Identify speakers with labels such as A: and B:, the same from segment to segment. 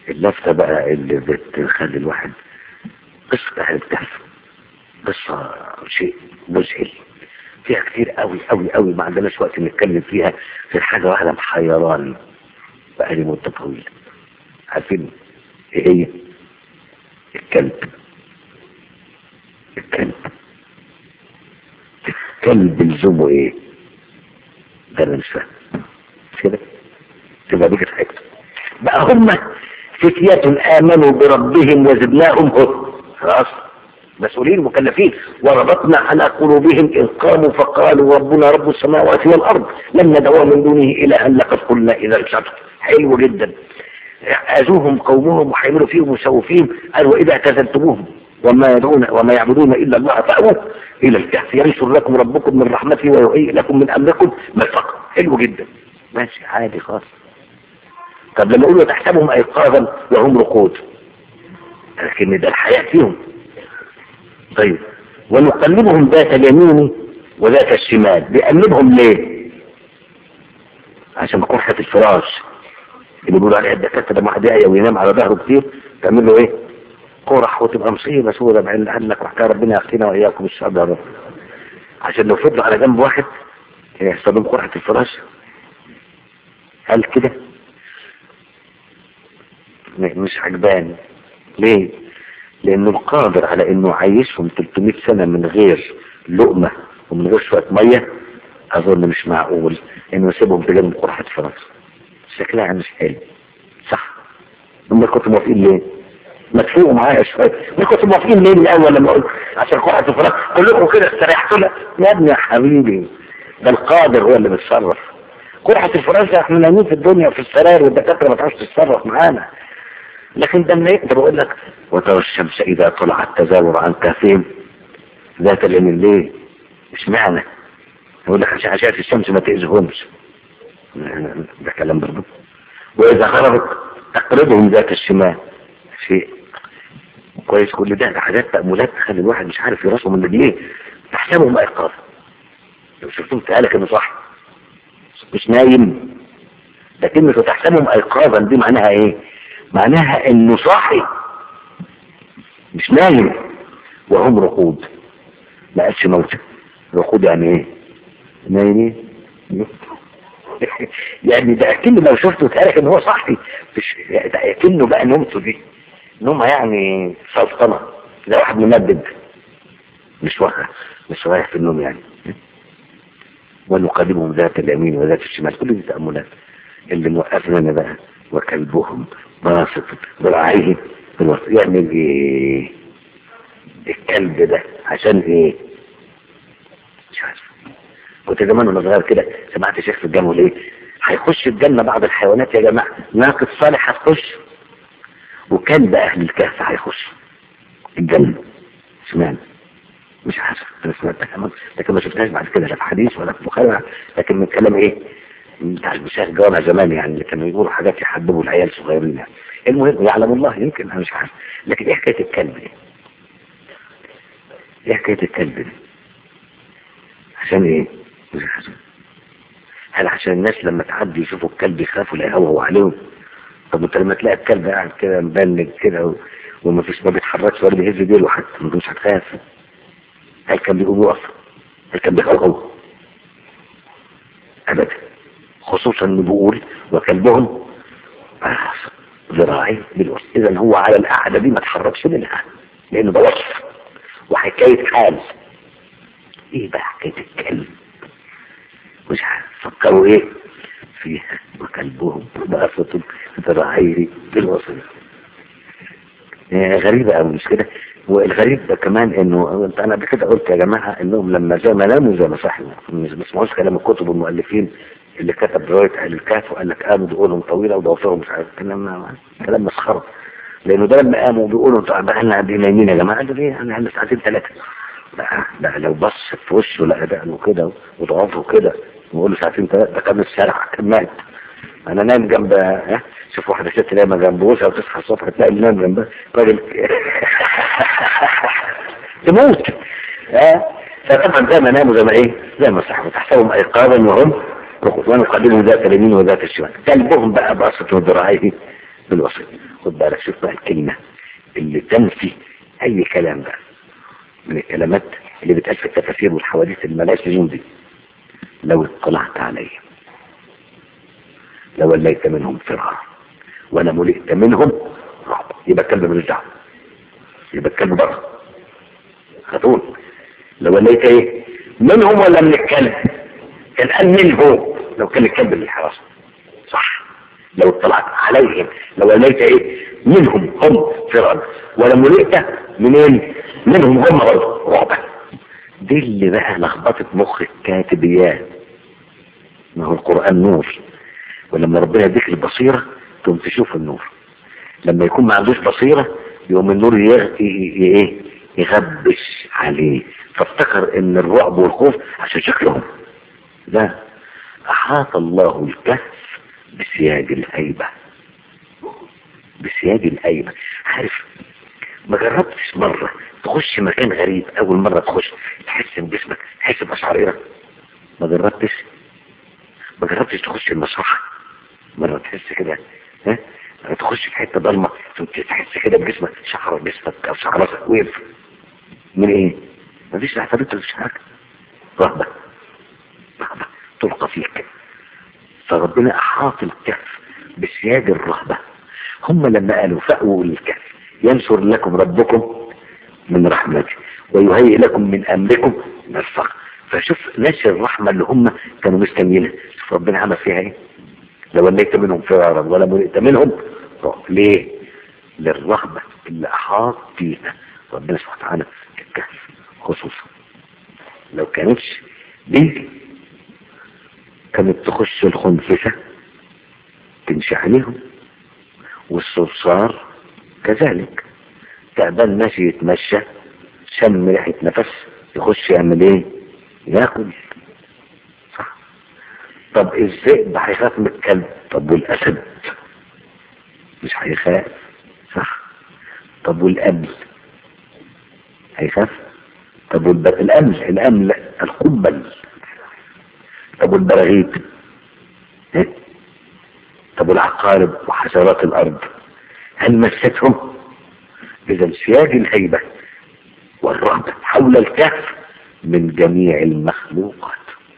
A: اللفتة بقى اللي بتخلي الواحد قصة أهل الكهف قصة شيء مذهل فيها كتير قوي قوي قوي ما عندناش وقت نتكلم فيها في حاجة واحدة محيران بقالي مدة طويلة عارفين ايه هي الكلب الكلب الكلب لزومه ايه ده انا مش فاهم مش كده تبقى دي كانت حاجة بقى هم فتية آمنوا بربهم وزدناهم هدى خلاص مسؤولين مكلفين وربطنا على قلوبهم إذ قاموا فقالوا ربنا رب السماوات والأرض لن ندعو من دونه إلها لقد قلنا إذا شطط حلو جدا آذوهم قومهم وحيملوا فيهم وسووا فيهم قالوا وإذا اعتزلتموهم وما يدعون وما يعبدون إلا الله فأووا إلى الكهف ينشر لكم ربكم من رحمته ويهيئ لكم من أمركم مرفقا حلو جدا ماشي عادي خالص طب لما يقولوا تحسبهم أيقاظا وهم رقود لكن ده الحياة فيهم طيب ونقلبهم ذات اليمين وذات الشمال بيقلبهم ليه عشان قرحة الفراش اللي بيقولوا عليها الدكاترة لما واحد يقيا وينام على ظهره كتير تعمل له ايه قرح وتبقى مصيبة سودة بعين عنك وحكاية ربنا يغفرنا واياكم الشعب يا رب عشان لو فضلوا على جنب واحد يحصل لهم قرحة الفراش هل كده مش عجباني ليه لانه القادر على انه يعيشهم 300 سنة من غير لقمة ومن غير شوية مية اظن مش معقول انه يسيبهم بجنب قرحة فراس شكلها مش حلو صح هم كنتوا موافقين ليه ما تفوقوا معايا شوية ما كنتوا موافقين ليه من الاول لما قلت عشان قرحة الفراس كلكم كده استريحتوا لها يا ابني يا حبيبي ده القادر هو اللي بيتصرف قرحة الفراش ده احنا نايمين في الدنيا وفي السراير والدكاترة ما تعرفش تتصرف معانا لكن ده ما يقدر يقول لك وترى الشمس إذا طلعت تزاور عن كهفهم ذات اليمين ليه؟ مش معنى يقول لك عشان عشان الشمس ما تأذيهمش ده كلام برضه وإذا غربت تقربهم ذات الشمال شيء كويس كل ده ده حاجات تأملات تخلي الواحد مش عارف يراسه من ليه تحسبهم أيقاظ لو شفتهم تقالك إنه صح مش نايم لكن تحسبهم أيقاظا دي معناها إيه؟ معناها انه صاحي مش نايم وهم رقود ما قالش موتى رقود يعني ايه نايمين يعني ده اكنه لو شفته تعرف ان هو صاحي مش ده اكنه بقى نومته دي نومه يعني سلطنه ده واحد منبد مش واقع مش رايح في النوم يعني ونقدمهم ذات اليمين وذات الشمال كل دي تأملات اللي موقفنا بقى وكلبهم باسط ذراعيه يعمل ايه الكلب ده عشان ايه مش عارف كنت زمان وانا صغير كده سمعت شيخ في الجامعه ليه هيخش الجنه بعض الحيوانات يا جماعه ناقة صالح هتخش وكلب اهل الكهف هيخش الجنه اشمعنى مش عارف انا سمعتها لكن ما شفتهاش بعد كده لا في حديث ولا في بخاري لكن من كلام ايه بتاع المشايخ جوانا زمان يعني اللي كانوا يقولوا حاجات يحببوا العيال الصغيرين يعني المهم يعلم الله يمكن انا مش عارف لكن ايه حكايه الكلب دي؟ ايه حكايه الكلب دي؟ عشان ايه؟ مش عشان هل عشان الناس لما تعدي يشوفوا الكلب يخافوا لا يهوهوا عليهم طب انت لما تلاقي الكلب قاعد كده مبلج كده و... وما فيش ما بيتحركش ولا بيهز ديله حتى ما مش هتخاف هل كان بيقوم يقف؟ هل كان بيخوف؟ ابدا خصوصا انه بيقول وكلبهم ذراعي بالوصف اذا هو على القعدة دي ما تحركش منها لانه ده وصف وحكاية حال ايه بقى حكاية الكلب مش عارف فكروا ايه فيها وكلبهم بأسة ذراعيه بالوصف غريبة قوي مش كده والغريب ده كمان انه انا قبل كده قلت يا جماعة انهم لما زي ما ناموا زي ما صحوا مش بسمعوش كلام الكتب والمؤلفين اللي كتب رواية أهل الكهف وقال لك قاموا بيقولهم طويلة وضوافرهم مش عارف كلام كلام مسخرة لأنه ده لما قاموا بيقولوا بقى لنا قد نايمين يا جماعة قالوا ليه يعني احنا ساعتين ثلاثة بقى بقى لو بص في وشه لقى دقنه كده وضوافره كده ويقول له ساعتين ثلاثة ده كان الشارع كان مات أنا نايم جنب ها شوف واحدة ست نايمة جنب جوزها وتصحى الصبح تلاقي اللي نايم جنبها راجل تموت ها فطبعا زي ما ناموا زي ما ايه زي ما صحوا تحسبهم ايقاظا وهم ونقدمهم ذات اليمين وذات الشمال كلبهم بقى باسط ذراعيه بالوسط خد بالك شوف بقى الكلمة اللي تنفي اي كلام بقى من الكلمات اللي بتقال في التفاسير والحواديث اللي ملهاش لزوم دي لو اطلعت عليهم لوليت منهم فرارا وانا ملئت منهم رعب يبقى الكلب ملوش دعوه يبقى الكلب بره خطول لوليت ايه منهم ولا من الكلب كان قال منه لو كان الكلب اللي حراسه صح لو اطلعت عليهم لوليت ايه منهم هم فرارا ولا ملئت منين منهم هم برضه رعبا دي اللي بقى لخبطت مخ الكاتبيات ما هو القرآن نور ولما ربنا يديك البصيرة تقوم تشوف النور لما يكون ما عندوش بصيرة يقوم النور يغ... ايه يغبش عليه فافتكر ان الرعب والخوف عشان شكلهم لا احاط الله الكهف بسياج الهيبة بسياج الهيبة عارف ما جربتش مرة تخش مكان غريب اول مرة تخش تحس بجسمك تحس بأشعار ما جربتش ما جربتش تخش المسرح مرة تحس كده ها تخش في حتة ضلمة تحس كده بجسمك شعر جسمك او شعر راسك وقف من ايه مفيش اعتبرت مفيش حاجة رهبة رهبة تلقى فيك فربنا احاط الكهف بسياج الرهبة هم لما قالوا فأووا للكهف ينشر لكم ربكم من رحمته ويهيئ لكم من امركم مرفقا فشوف نشر الرحمة اللي هم كانوا مستنيينها شوف ربنا عمل فيها ايه لو وليت منهم فرارا ولا ملئت منهم ليه للرهبة اللي احاط فيها ربنا سبحانه وتعالى الكهف خصوصا لو كانتش دي كانت تخش الخنفسة تمشي عليهم والصرصار كذلك تعبان ماشي يتمشى شم ريحة نفس يخش يعمل ايه ياكل صح طب الذئب هيخاف من الكلب طب والاسد مش هيخاف صح طب والامل هيخاف طب والبر... الامل الامل القنبل طب والبراغيث إيه؟ طب والعقارب وحشرات الارض هل مستهم اذا سياج الهيبة والرهبة حول الكهف من جميع المخلوقات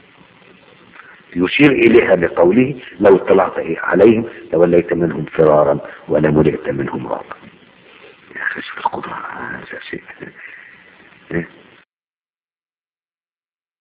A: يشير إليها بقوله لو اطلعت إيه عليهم لوليت منهم فرارا ولا ملئت منهم رعبا يا أخي شوف القدرة هذا شيء إيه؟